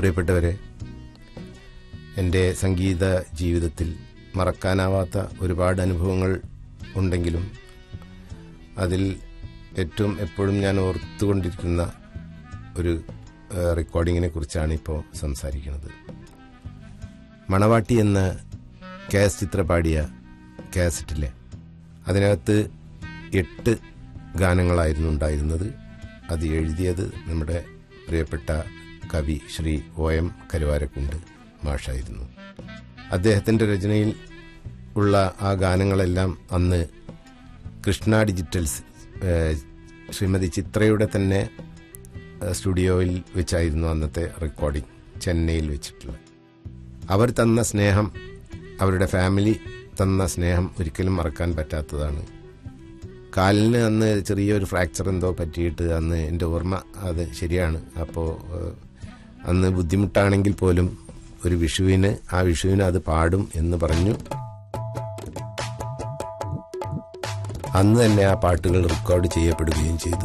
പ്രിയപ്പെട്ടവരെ എൻ്റെ സംഗീത ജീവിതത്തിൽ മറക്കാനാവാത്ത ഒരുപാട് അനുഭവങ്ങൾ ഉണ്ടെങ്കിലും അതിൽ ഏറ്റവും എപ്പോഴും ഞാൻ ഓർത്തുകൊണ്ടിരിക്കുന്ന ഒരു ഏഹ്, റെക്കോർഡിങ്ങിനെ കുറിച്ചാണ് ഇപ്പോൾ സംസാരിക്കുന്നത് മണവാട്ടി എന്ന കാസ് ചിത്ര പാടിയ കാസറ്റിലെ അതിനകത്ത് എട്ട് ഗാനങ്ങളായിരുന്നു ഉണ്ടായിരുന്നത് അത് എഴുതിയത് നമ്മുടെ പ്രിയപ്പെട്ട കവി ശ്രീ ഒ എം കരുവാരക്കുണ്ട് മാഷായിരുന്നു അദ്ദേഹത്തിൻ്റെ രചനയിൽ ഉള്ള ആ ഗാനങ്ങളെല്ലാം അന്ന് കൃഷ്ണ ഡിജിറ്റൽസ് ഏഹ്, ശ്രീമതി ചിത്രയുടെ തന്നെ ഏഹ്, സ്റ്റുഡിയോയിൽ വെച്ചായിരുന്നു അന്നത്തെ റെക്കോർഡിംഗ് ചെന്നൈയിൽ വെച്ചിട്ടുള്ളത് അവർ തന്ന സ്നേഹം അവരുടെ ഫാമിലി തന്ന സ്നേഹം ഒരിക്കലും മറക്കാൻ പറ്റാത്തതാണ് കാലിന് അന്ന് ചെറിയൊരു ഫ്രാക്ചർ എന്തോ പറ്റിയിട്ട് അന്ന് എൻ്റെ ഓർമ്മ അത് ശരിയാണ് അപ്പോൾ അന്ന് ബുദ്ധിമുട്ടാണെങ്കിൽ പോലും ഒരു വിഷുവിന് ആ വിഷുവിന് അത് പാടും എന്ന് പറഞ്ഞു അന്ന് തന്നെ ആ പാട്ടുകൾ റെക്കോർഡ് ചെയ്യപ്പെടുകയും ചെയ്തു